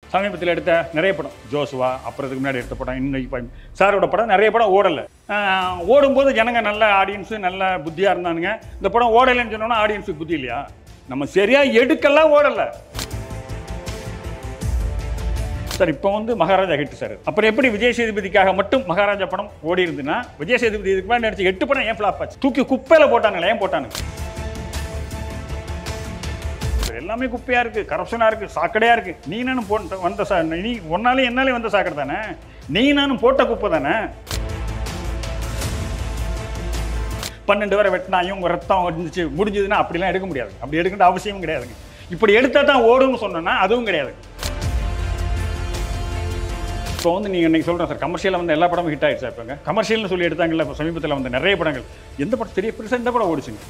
சமீபத்தில் எடுத்த நிறைய படம் ஜோசுவா அப்புறத்துக்கு முன்னாடி எடுத்த படம் இன்னைக்கு படம் சாரோட படம் நிறைய படம் ஓடலை ஆஹ் ஓடும்போது ஜனங்க நல்ல ஆடியன்ஸு நல்ல புத்தியாக இருந்தானுங்க இந்த படம் ஓடலைன்னு சொன்னோன்னா ஆடியன்ஸுக்கு புத்தி இல்லையா நம்ம சரியாக எடுக்கலாம் ஓடலை சார் இப்போ வந்து மகாராஜா ஹிட் சார் அப்புறம் எப்படி விஜய் சேதுபதிக்காக மட்டும் மகாராஜா படம் ஓடி இருந்துன்னா விஜய் சேதுபதி இதுக்கு மேலே நடிச்ச எட்டு படம் ஏன் ஃப்ளாப் ஆச்சு தூக்கி குப்பையில் போட்டானுங்களே ஏன் போட்டானுங்க சார், எல்லாமே குப்பையா இருக்கு கரப்ஷனா இருக்கு சாக்கடையா இருக்கு நீ நானும் போட்ட வந்த சா நீ ஒன்னாலே என்னாலே வந்த சாக்கடை தானே நீ நானும் போட்ட குப்பை தானே பன்னெண்டு வரை வெட்டினாயும் உங்க ரத்தம் இருந்துச்சு முடிஞ்சதுன்னா அப்படிலாம் எடுக்க முடியாது அப்படி எடுக்கிற அவசியமும் கிடையாதுங்க இப்படி எடுத்தா தான் ஓடும்னு சொன்னோன்னா அதுவும் கிடையாது இப்போ வந்து நீங்கள் இன்னைக்கு சொல்கிறேன் சார் கமர்ஷியலில் வந்து எல்லா படமும் ஹிட் ஆயிடுச்சு இப்போங்க கமர்ஷியல்னு சொல்லி எடுத்தாங்கல்ல இப்போ சமீபத்தில் வந்து நிறைய படங்கள் எந்த படம் தெரிய பெருசாக இந்த படம் ஓடிச்சுங்க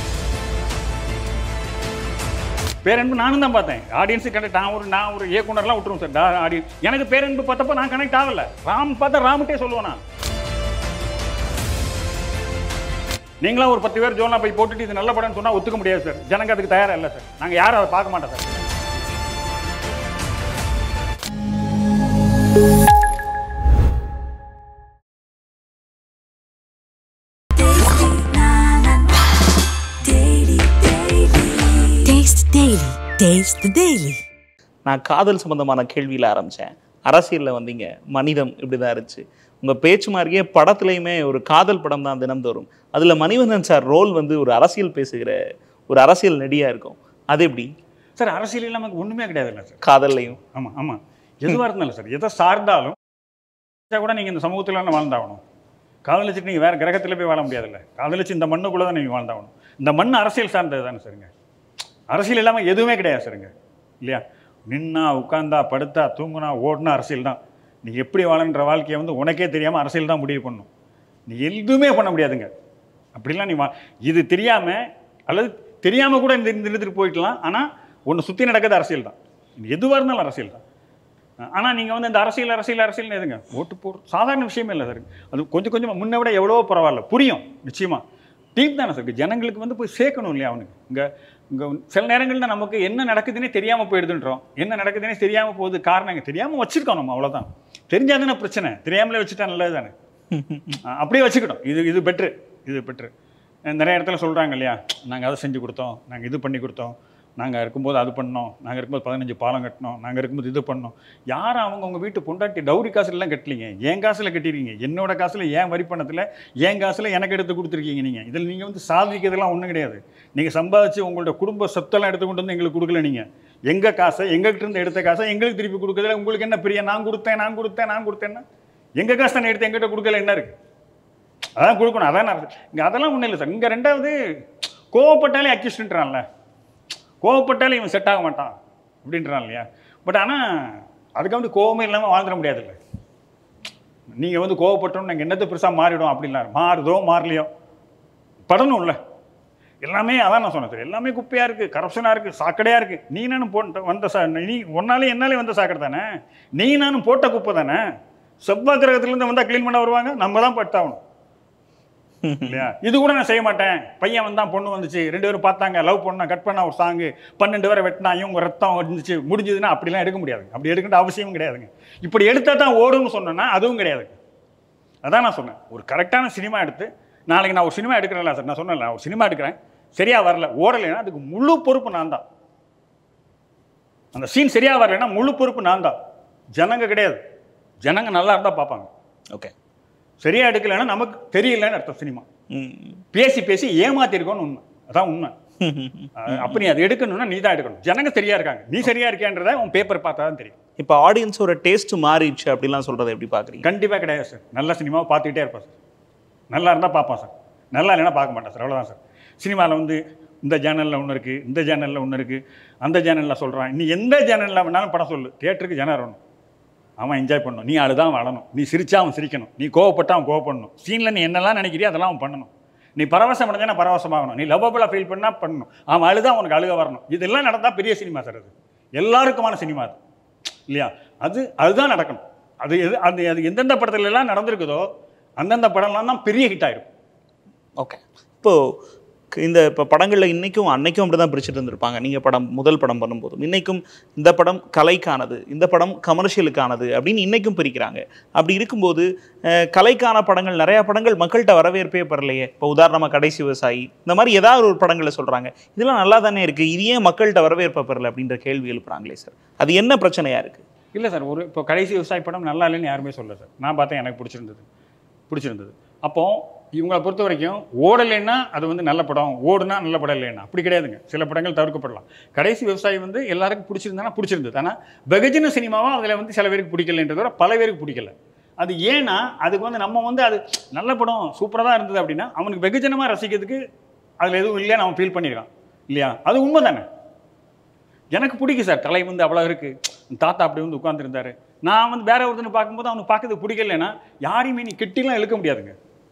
பேரன்பு நானும் தான் பார்த்தேன் ஆடியன்ஸு கனெக்ட் நான் ஒரு நான் ஒரு இயக்குனர்லாம் விட்டுருவோம் சார் ஆடியன்ஸ் எனக்கு பேரன்பு பார்த்தப்போ நான் கனெக்ட் ஆகல ராம் பார்த்தா ராமுட்டே சொல்லுவேன் நான் நீங்களாம் ஒரு பத்து பேர் ஜோனா போய் போட்டுட்டு இது நல்ல படம்னு சொன்னால் ஒத்துக்க முடியாது சார் ஜனங்க அதுக்கு தயாரா இல்லை சார் நாங்கள் யாரும் அதை பார்க்க மாட்டோம் sir Taste Daily. Taste the Daily. நான் காதல் சம்பந்தமான கேள்வியில் ஆரம்பித்தேன் அரசியலில் வந்தீங்க மனிதம் இப்படி தான் இருந்துச்சு உங்கள் பேச்சு மாதிரியே படத்துலையுமே ஒரு காதல் படம் தான் தினந்தோறும் அதில் மணிவண்ணன் சார் ரோல் வந்து ஒரு அரசியல் பேசுகிற ஒரு அரசியல் நடியாக இருக்கும் அது எப்படி சார் அரசியலில் நமக்கு ஒன்றுமே கிடையாது இல்லை சார் காதல்லையும் ஆமாம் ஆமாம் எதுவாக இருந்தாலும் சார் எதை சார்ந்தாலும் வச்சா கூட நீங்கள் இந்த சமூகத்தில் தானே வாழ்ந்தாகணும் காதலிச்சுட்டு நீங்கள் வேறு கிரகத்தில் போய் வாழ முடியாதுல்ல காதலிச்சு இந்த மண்ணுக்குள்ளே தான் நீங்கள் வாழ்ந்தாகணும் இந்த மண் அரசியல் சார்ந்தது தானே சரிங்க அரசியல் இல்லாமல் எதுவுமே கிடையாது சரிங்க இல்லையா நின்னா உட்காந்தா படுத்தா தூங்குனா ஓடுனா அரசியல் தான் நீ எப்படி வாழன்ற வாழ்க்கையை வந்து உனக்கே தெரியாமல் அரசியல் தான் முடிவு பண்ணும் நீ எதுவுமே பண்ண முடியாதுங்க அப்படிலாம் நீ வா இது தெரியாமல் அல்லது தெரியாமல் கூட இந்த இந்த இடத்துக்கு போயிக்கலாம் ஆனால் ஒன்று சுற்றி நடக்கிறது அரசியல் தான் இது எதுவாக இருந்தாலும் அரசியல் தான் ஆனால் நீங்கள் வந்து இந்த அரசியல் அரசியல் அரசியல் எதுங்க ஓட்டு போடுற சாதாரண விஷயமே இல்லை சார் அது கொஞ்சம் கொஞ்சமாக முன்ன விட எவ்வளவோ பரவாயில்ல புரியும் நிச்சயமாக டீப் தானே சார் ஜனங்களுக்கு வந்து போய் சேர்க்கணும் இல்லையா அவனுக்கு இங்கே இங்கே சில நேரங்களில் நமக்கு என்ன நடக்குதுன்னே தெரியாமல் போயிடுதுன்றோம் என்ன நடக்குதுன்னே தெரியாமல் போகுது காரணம் இங்கே தெரியாமல் வச்சுருக்கோம் நம்ம அவ்வளோதான் தெரிஞ்சால் தானே பிரச்சனை தெரியாமலே வச்சுட்டா நல்லது தானே அஹ் அப்படியே வச்சுக்கிட்டோம் இது இது பெட்ரு இது பெட்ரு நிறைய இடத்துல சொல்கிறாங்க இல்லையா நாங்கள் அதை செஞ்சு கொடுத்தோம் நாங்கள் இது பண்ணி கொடுத்தோம் நாங்கள் இருக்கும்போது அது பண்ணோம் நாங்கள் இருக்கும்போது பதினஞ்சு பாலம் கட்டினோம் நாங்கள் இருக்கும்போது இது பண்ணோம் யாரும் அவங்க உங்கள் வீட்டு பொண்டாட்டி டவுரி காசுலாம் கட்டலீங்க என் காசில் கட்டிருக்கீங்க என்னோட காசில் ஏன் வரி பணத்தில் என் காசில் எனக்கு எடுத்து கொடுத்துருக்கீங்க நீங்கள் இதில் நீங்கள் வந்து சாதிக்கிறதுலாம் ஒன்றும் கிடையாது நீங்கள் சம்பாதிச்சு உங்களோட குடும்ப சொத்தெல்லாம் எடுத்து கொண்டு வந்து எங்களுக்கு கொடுக்கல நீங்கள் எங்கள் காசை எங்கள்கிட்ட இருந்து எடுத்த காசை எங்களுக்கு திருப்பி கொடுக்குறதுல உங்களுக்கு என்ன பிரியா நான் கொடுத்தேன் நான் கொடுத்தேன் நான் கொடுத்தேன்னா எங்கள் காசு தானே எடுத்து எங்கிட்ட கொடுக்கல என்ன இருக்குது அதான் கொடுக்கணும் அதான் நான் இங்கே அதெல்லாம் ஒன்றும் இல்லை சார் இங்கே ரெண்டாவது கோவப்பட்டாலே அக்யூஸ்டுன்றான்ல கோவப்பட்டாலே இவன் செட் ஆக மாட்டான் அப்படின்றான் இல்லையா பட் ஆனால் அதுக்கு வந்து கோவமே இல்லாமல் வாழ்ந்துட முடியாதுல்ல நீங்கள் வந்து கோவப்பட்டோன்னு நாங்கள் என்னத்தை பெருசாக மாறிடும் அப்படின்லாம் மாறுதோ மாறலையோ படணும்ல எல்லாமே அதான் நான் சொன்னேன் சார் எல்லாமே குப்பையாக இருக்குது கரப்ஷனாக இருக்குது சாக்கடையாக இருக்குது நீ நானும் போட்ட வந்த சா நீ ஒன்னாலே என்னாலே வந்த சாக்கடை தானே நீ நானும் போட்ட குப்பை தானே செவ்வாய் கிரகத்துலேருந்து வந்தால் க்ளீன் பண்ண வருவாங்க நம்ம தான் பட்டாகணும் இல்லையா இது கூட நான் செய்ய மாட்டேன் பையன் வந்தான் பொண்ணு வந்துச்சு ரெண்டு பேரும் பார்த்தாங்க லவ் பண்ணா கட் பண்ணா ஒரு சாங்கு பன்னெண்டு பேரை வெட்டினாயும் உங்க ரத்தம் இருந்துச்சு முடிஞ்சதுன்னா அப்படிலாம் எடுக்க முடியாது அப்படி எடுக்கிற அவசியமும் கிடையாதுங்க இப்படி எடுத்தா தான் ஓடும்னு சொன்னேன்னா அதுவும் கிடையாதுங்க அதான் நான் சொன்னேன் ஒரு கரெக்டான சினிமா எடுத்து நாளைக்கு நான் ஒரு சினிமா எடுக்கிறேன்ல சார் நான் சொன்னேன் நான் ஒரு சினிமா எடுக்கிறேன் சரியா வரல ஓடலைன்னா அதுக்கு முழு பொறுப்பு நான் தான் அந்த சீன் சரியா வரலைன்னா முழு பொறுப்பு நான் தான் ஜனங்க கிடையாது ஜனங்க நல்லா இருந்தால் பார்ப்பாங்க ஓகே சரியா எடுக்கலைன்னா நமக்கு தெரியலன்னு அர்த்தம் சினிமா பேசி பேசி ஏமாத்திருக்கோன்னு உண்மை அதான் உண்மை அஹ் அப்ப நீ அதை எடுக்கணும்னா நீ தான் எடுக்கணும் ஜனங்க சரியா இருக்காங்க நீ சரியா இருக்கியான்றத உன் பேப்பர் பார்த்தா தான் தெரியும் இப்போ ஆடியன்ஸோட டேஸ்ட் மாறிடுச்சு அப்படிலாம் சொல்கிறத எப்படி பார்க்குறீங்க கண்டிப்பாக கிடையாது சார் நல்ல சினிமாவை பார்த்துக்கிட்டே இருப்பேன் சார் நல்லா இருந்தால் பார்ப்பேன் சார் நல்லா இல்லைன்னா பார்க்க மாட்டேன் சார் அவ்வளோதான் சார் சினிமாவில் வந்து இந்த சேனலில் ஒன்று இருக்குது இந்த சேனலில் ஒன்று இருக்குது அந்த சேனலில் சொல்கிறான் நீ எந்த சேனலில் வேணாலும் படம் சொல்லு தியேட்டருக்கு ஜனம் வரணும் அவன் என்ஜாய் பண்ணணும் நீ அழுதான் வாழணும் நீ சிரிச்சா அவன் சிரிக்கணும் நீ கோவப்பட்டா அவன் கோவப்படணும் சீனில் நீ என்னெல்லாம் நினைக்கிறியோ அதெல்லாம் அவன் பண்ணணும் நீ பரவசம் அடைஞ்சா பரவசமாகணும் நீ லவ்வபுளாக ஃபீல் பண்ணா பண்ணணும் அவன் அழுதா அவனுக்கு அழுக வரணும் இதெல்லாம் நடந்தால் பெரிய சினிமா சார் அது எல்லாருக்குமான சினிமா அது இல்லையா அது அதுதான் நடக்கணும் அது எது அது அது எந்தெந்த படத்துல எல்லாம் நடந்திருக்குதோ அந்தந்த படம்லாம் தான் பெரிய ஹிட் ஆயிடும் ஓகே இப்போது இந்த இப்போ படங்களில் இன்றைக்கும் அன்னைக்கும் அப்படி தான் பிரிச்சுட்டு இருந்திருப்பாங்க நீங்கள் படம் முதல் படம் பண்ணும்போதும் இன்றைக்கும் இந்த படம் கலைக்கானது இந்த படம் கமர்ஷியலுக்கானது அப்படின்னு இன்றைக்கும் பிரிக்கிறாங்க அப்படி இருக்கும்போது அஹ், கலைக்கான படங்கள் நிறையா படங்கள் மக்கள்கிட்ட வரவேற்பே பெறலையே இப்போ உதாரணமாக கடைசி விவசாயி இந்த மாதிரி ஏதாவது ஒரு படங்களை சொல்கிறாங்க இதெல்லாம் நல்லா தானே இருக்குது இது ஏன் மக்கள்கிட்ட வரவேற்பை பெறல அப்படின்ற கேள்வி எழுப்புறாங்களே சார் அது என்ன பிரச்சனையாக இருக்குது இல்லை சார் ஒரு இப்போ கடைசி விவசாய படம் நல்லா இல்லைன்னு யாருமே சொல்லல சார் நான் பார்த்தேன் எனக்கு பிடிச்சிருந்தது பிடிச்சிருந்தது அப்போ இவங்களை பொறுத்த வரைக்கும் ஓடலைன்னா அது வந்து நல்ல படம் ஓடுனா நல்ல படம் இல்லைன்னா அப்படி கிடையாதுங்க சில படங்கள் தவிர்க்கப்படலாம் கடைசி விவசாயி வந்து எல்லாருக்கும் பிடிச்சிருந்தானா பிடிச்சிருந்தது ஆனால் வெகஜன சினிமாவும் அதில் வந்து சில பேருக்கு பிடிக்கலன்றத விட பல பேருக்கு பிடிக்கல அது ஏன்னா அதுக்கு வந்து நம்ம வந்து அது நல்ல படம் சூப்பராக தான் இருந்தது அப்படின்னா அவனுக்கு வெகுஜனமாக ரசிக்கிறதுக்கு அதில் எதுவும் இல்லைன்னு அவன் ஃபீல் பண்ணியிருக்கான் இல்லையா அது உண்மை தானே எனக்கு பிடிக்கும் சார் தலை வந்து அவ்வளோ இருக்குது தாத்தா அப்படி வந்து உட்காந்துருந்தாரு நான் வந்து வேற ஒருத்தனை பார்க்கும்போது அவனுக்கு பார்க்கறது பிடிக்கலன்னா யாரையுமே நீ கெட்டிலாம் இழுக்க முடியாதுங்க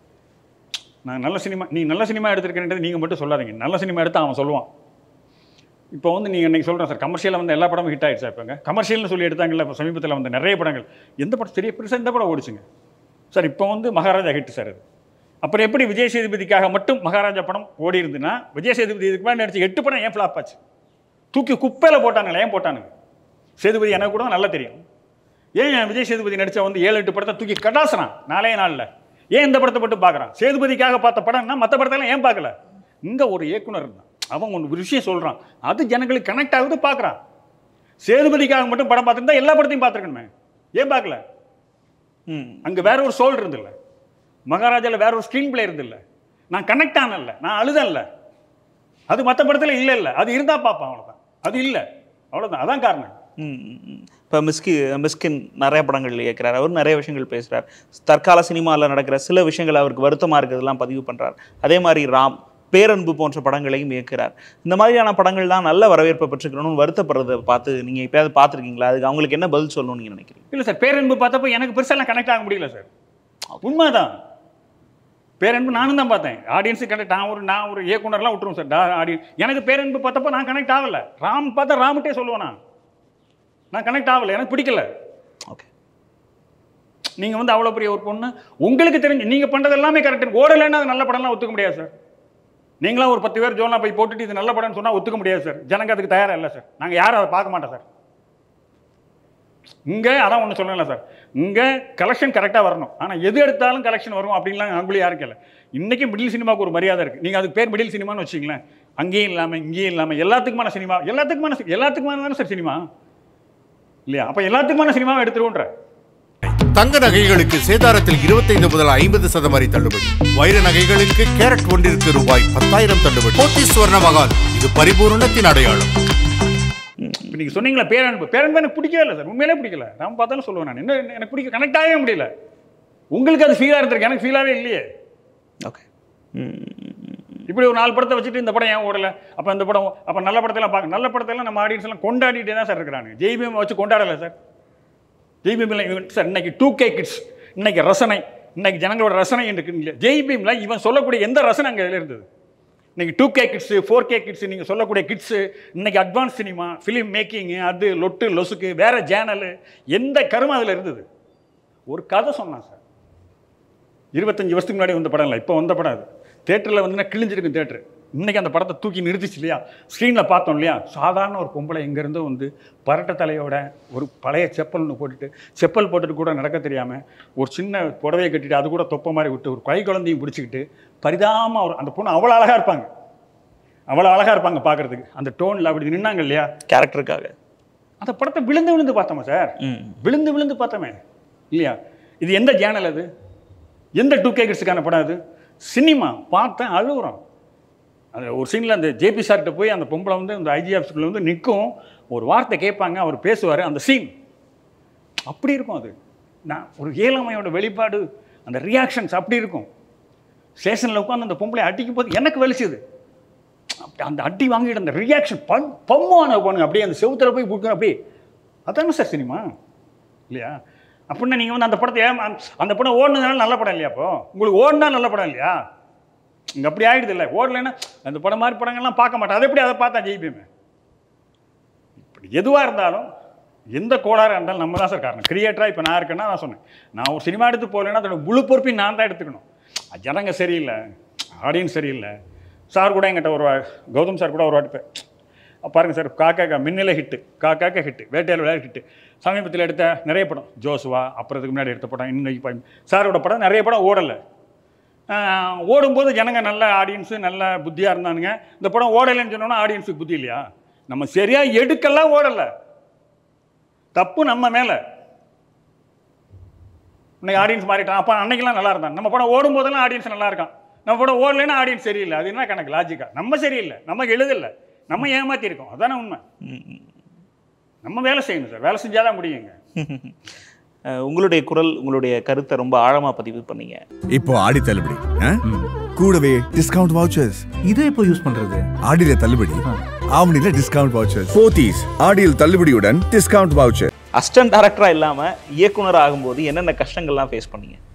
நான் நல்ல சினிமா நீ நல்ல சினிமா எடுத்திருக்கேன்றது நீங்கள் மட்டும் சொல்லாதீங்க நல்ல சினிமா எடுத்து அவன் சொல்லுவான் இப்போ வந்து நீங்கள் இன்னைக்கு சொல்கிறேன் சார் கமர்ஷியலில் வந்து எல்லா படமும் ஹிட் ஆயிடுச்சு இப்போங்க கமர்ஷியல்னு சொல்லி எடுத்தாங்கல்ல இப்போ சமீபத்தில் வந்து நிறைய படங்கள் எந்த படம் பெரிய பெருசாக இந்த படம் ஓடிச்சுங்க சார் இப்போ வந்து மகாராஜா ஹிட் சார் அது அப்புறம் எப்படி விஜய் சேதுபதிக்காக மட்டும் மகாராஜா படம் ஓடி இருந்துன்னா விஜய் சேதுபதி இதுக்கு மேலே நடிச்சு எட்டு படம் ஏன் ஃப்ளாப் ஆச்சு தூக்கி குப்பையில் போட்டானுங்களே ஏன் போட்டானுங்க சேதுபதி எனக்கு கூட நல்லா தெரியும் ஏன் என் விஜய் சேதுபதி நடிச்ச வந்து ஏழு எட்டு படத்தை தூக்கி கடாசுறான் நாளே நாளில் ஏன் இந்த படத்தை மட்டும் பார்க்குறான் சேதுபதிக்காக பார்த்த படம்னா மற்ற படத்தெல்லாம் ஏன் பார்க்கல இங்கே ஒரு இயக்குனர் இருந்தான் அவன் ஒன்று விஷயம் சொல்கிறான் அது ஜனங்களுக்கு கனெக்ட் ஆகுது பார்க்குறான் சேதுபதிக்காக மட்டும் படம் பார்த்துருந்தா எல்லா படத்தையும் பார்த்துருக்கணுமே ஏன் பார்க்கல ம் அங்கே வேற ஒரு சோல் இருந்தில்ல மகாராஜாவில் வேற ஒரு ஸ்க்ரீன் பிளே இருந்தில்ல நான் கனெக்ட் ஆனல நான் அழுதல்ல அது மற்ற படத்தில் இல்லை இல்லை அது இருந்தால் பார்ப்பான் அவ்வளோதான் அது இல்லை அவ்வளோதான் அதான் காரணம் இப்போ மிஸ்கி மிஸ்கின் நிறைய படங்கள் இயக்குறார் அவர் நிறைய விஷயங்கள் பேசுகிறார் தற்கால சினிமாவில் நடக்கிற சில விஷயங்கள் அவருக்கு வருத்தமாக இருக்கிறதெல்லாம் பதிவு பண்ணுறார் அதே மாதிரி ராம் பேரன்பு போன்ற படங்களையும் இயக்குறார் இந்த மாதிரியான படங்கள்லாம் நல்ல வரவேற்பை பெற்றுக்கணும்னு வருத்தப்படுறதை பார்த்து நீங்கள் எப்பயாவது பார்த்துருக்கீங்களா அதுக்கு அவங்களுக்கு என்ன பதில் சொல்லணும்னு நீங்கள் நினைக்கிறீங்க இல்லை சார் பேரன்பு பார்த்தப்போ எனக்கு பெருசாலாம் கனெக்ட் ஆக முடியல சார் உண்மைதான் பேரன்பு நானும் தான் பார்த்தேன் ஆடியன்ஸு கனெக்ட் நான் ஒரு நான் ஒரு இயக்குனர்லாம் விட்டுருவோம் சார் ஆடியன்ஸ் எனக்கு பேரன்பு பார்த்தப்போ நான் கனெக்ட் ஆகல ராம் பார்த்தா ராமுட்டே சொல்லுவேன் நான் நான் கனெக்ட் ஆகல எனக்கு பிடிக்கல ஓகே நீங்கள் வந்து அவ்வளோ பெரிய ஒரு பொண்ணு உங்களுக்கு தெரிஞ்சு நீங்கள் பண்ணுறது எல்லாமே கரெக்ட் ஓடலைன்னா அது நல்ல படம்லாம் ஒத்துக்க முடியாது சார் நீங்களாம் ஒரு பத்து பேர் ஜோனா போய் போட்டுட்டு இது நல்ல படம்னு சொன்னால் ஒத்துக்க முடியாது சார் ஜனங்க அதுக்கு தயாராக இல்லை சார் நாங்கள் யாரும் அதை பார்க்க மாட்டோம் சார் இங்கே அதான் ஒன்று சொல்லல சார் இங்கே கலெக்ஷன் கரெக்டாக வரணும் ஆனால் எது எடுத்தாலும் கலெக்ஷன் வரும் அப்படின்லாம் அங்குள்ளே யாருக்கும் இல்லை இன்றைக்கி மிடில் சினிமாவுக்கு ஒரு மரியாதை இருக்குது நீங்கள் அதுக்கு பேர் மிடில் சினிமான்னு வச்சிங்களேன் அங்கேயும் இல்லாமல் இங்கேயும் இல்லாமல் எல்லாத்துக்குமான சினிமா எல்லாத்துக்குமான சி- எல்லாத்துக்குமான தானே சார் சினிமா இல்லையா அப்போ எல்லாத்துக்குமான சினிமாவை எடுத்துருவோன்ற தங்க நகைகளுக்கு சேதாரத்தில் 25 முதல் ஐம்பது சதம் வரை தள்ளுபடி வைர நகைகளுக்கு கேரட் ஒன்றிற்கு ரூபாய் பத்தாயிரம் தள்ளுபடி போத்தி ஸ்வர்ண மகால் இது பரிபூரணத்தின் அடையாளம் இப்போ நீங்கள் சொன்னீங்களா பேரன்பு பேரன்பு எனக்கு பிடிக்கவே இல்லை சார் உண்மையிலே பிடிக்கல நான் பார்த்தாலும் சொல்லுவேன் நான் என்ன எனக்கு பிடிக்க கனெக்ட் ஆகவே முடியல உங்களுக்கு அது ஃபீலாக இருந்திருக்கு எனக்கு ஃபீலாகவே இல்லையே ஓகே இப்படி ஒரு நாலு படத்தை வச்சுட்டு இந்த படம் ஏன் ஓடல அப்போ இந்த படம் அப்போ நல்ல படத்தெல்லாம் பார்க்க நல்ல படத்தெல்லாம் நம்ம ஆடியன்ஸ் எல்லாம் கொண்டாடிட்டே தான் சார் இருக்கிறாங்க ஜெய்பீம் வச்சு கொண்டாடலை சார் ஜெய்பீமில் இவன் சார் இன்னைக்கு டூ கே கிட்ஸ் இன்னைக்கு ரசனை இன்னைக்கு ஜனங்களோட ரசனை இருக்கு இல்லையா ஜெய்பீமில் இவன் சொல்லக்கூடிய எந்த ரசனை அங்கே இதில் இருந்தது இன்னைக்கு two K kids four K kids நீங்கள் சொல்லக்கூடிய கிட்ஸு இன்னைக்கு அட்வான்ஸ் சினிமா ஃபிலிம் மேக்கிங்கு அது லொட்டு லொசுக்கு வேற சேனலு எந்த கருமம் அதில் இருந்தது ஒரு கதை சொன்னான் சார் இருபத்தஞ்சு வருஷத்துக்கு முன்னாடி வந்த படம் இல்லை இப்போ வந்த படம் அது தேட்டரில் வந்து கிழிஞ்சிருக்கு தேட்டரு இன்னைக்கு அந்த படத்தை தூக்கி நிறுத்திச்சு இல்லையா ஸ்க்ரீனில் பார்த்தோம் இல்லையா சாதாரண ஒரு பொம்பளை எங்கேருந்தோ வந்து பரட்ட தலையோட ஒரு பழைய செப்பல் ஒன்று போட்டுட்டு செப்பல் போட்டுட்டு கூட நடக்க தெரியாமல் ஒரு சின்ன புடவையை கட்டிட்டு அது கூட தொப்பை மாதிரி விட்டு ஒரு கை குழந்தையும் பிடிச்சிக்கிட்டு பரிதாம ஒரு அந்த பொண்ணு அவ்வளோ அழகாக இருப்பாங்க அவ்வளோ அழகாக இருப்பாங்க பார்க்கறதுக்கு அந்த டோனில் அப்படி நின்னாங்க இல்லையா கேரக்டருக்காக அந்த படத்தை விழுந்து விழுந்து பார்த்தோமா சார் ம் விழுந்து விழுந்து பார்த்தோமே இல்லையா இது எந்த சேனல் அது எந்த டூ கே கிட்ஸுக்கான படம் அது சினிமா பார்த்தேன் அழுகுறோம் அது ஒரு சீனில் அந்த ஜேபி சார்கிட்ட போய் அந்த பொம்பளை வந்து அந்த ஐஜி ஆஃபீஸ்க்குள்ள வந்து நிற்கும் ஒரு வார்த்தை கேட்பாங்க அவர் பேசுவார் அந்த சீன் அப்படி இருக்கும் அது நான் ஒரு ஏழமையோட வெளிப்பாடு அந்த ரியாக்ஷன்ஸ் அப்படி இருக்கும் ஸ்டேஷனில் உட்காந்து அந்த பொம்பளை அடிக்கும் போது எனக்கு வலிச்சுது அப்படி அந்த அடி வாங்கிட்டு அந்த ரியாக்ஷன் பண் பம்முவான போனுங்க அப்படியே அந்த செவுத்துல போய் புக்கு அப்படியே அதானே சார் சினிமா இல்லையா அப்படின்னா நீங்கள் வந்து அந்த படத்தை ஏன் அந்த- அந்த படம் ஓடுனதுனால நல்ல படம் இல்லையா அப்போ உங்களுக்கு ஓடுனா நல்ல படம் இல்லையா இங்கே அப்படி ஆயிடுது இல்லை ஓடலைன்னா அந்த படம் மாதிரி படங்கள்லாம் பார்க்க மாட்டேன் அதை எப்படி அதை பார்த்தா ஜெயிப்பேமே இப்படி எதுவாக இருந்தாலும் எந்த கோளாறாக இருந்தாலும் நம்ம தான் சார் காரணம் கிரியேட்டராக இப்போ நான் இருக்கேன்னா நான் சொன்னேன் நான் ஒரு சினிமா எடுத்து போகலைன்னா அதோட முழு பொறுப்பையும் நான் தான் எடுத்துக்கணும் ஜனங்க சரியில்லை ஆடியன்ஸ் சரியில்லை சார் கூட என்கிட்ட ஒரு வா- கௌதம் சார் கூட ஒரு வாட்டி பே- பாருங்க சார் காக்கா மின்னிலை ஹிட்டு காக்காக்க ஹிட்டு வேட்டையால் விளையாடு ஹிட்டு சமீபத்தில் எடுத்த நிறைய படம் ஜோசுவா அப்புறத்துக்கு முன்னாடி எடுத்த படம் இன்னைக்கு ப- சாரோட படம் நிறைய படம் ஓடலை ஓடும்போது ஜனங்க நல்ல ஆடியன்ஸு நல்ல புத்தியாக இருந்தானுங்க இந்த படம் ஓடலைன்னு சொன்னோன்னா ஆடியன்ஸுக்கு புத்தி இல்லையா நம்ம சரியாக எடுக்கலாம் ஓடலை தப்பு நம்ம மேலே இன்னைக்கு ஆடியன்ஸ் மாறிட்டான் அப்போ அன்னைக்கெல்லாம் நல்லா இருந்தான் நம்ம படம் ஓடும் போதெல்லாம் ஆடியன்ஸ் நல்லா இருக்கான் நம்ம படம் ஓடலைன்னா ஆடியன்ஸ் சரியில்லை அது என்ன கணக்கு லாஜிக்கா நம்ம சரியில்லை நம்ம எழுதலை நம்ம ஏமாத்திருக்கோம் அதானே உண்மை நம்ம வேலை செய்யணும் சார் வேலை செஞ்சாதான் முடியுங்க அஹ் உங்களுடைய குரல் உங்களுடைய கருத்தை ரொம்ப ஆழமா பதிவு பண்ணீங்க இப்போ ஆடி தள்ளுபடி ஆ? கூடவே டிஸ்கவுண்ட் வவுச்சர்ஸ் இதை எப்போ யூஸ் பண்றது ஆடியில தள்ளுபடி ஆவணில டிஸ்கவுண்ட் வவுச்சர்ஸ் போத்தீஸ் ஆடியில் தள்ளுபடியுடன் டிஸ்கவுண்ட் வவுச்சர் அசிஸ்டன்ட் டைரக்டரா இல்லாம இயக்குனர் ஆகும்போது என்னென்ன கஷ்டங்கள்லாம் ஃபேஸ் பண்ணீங்க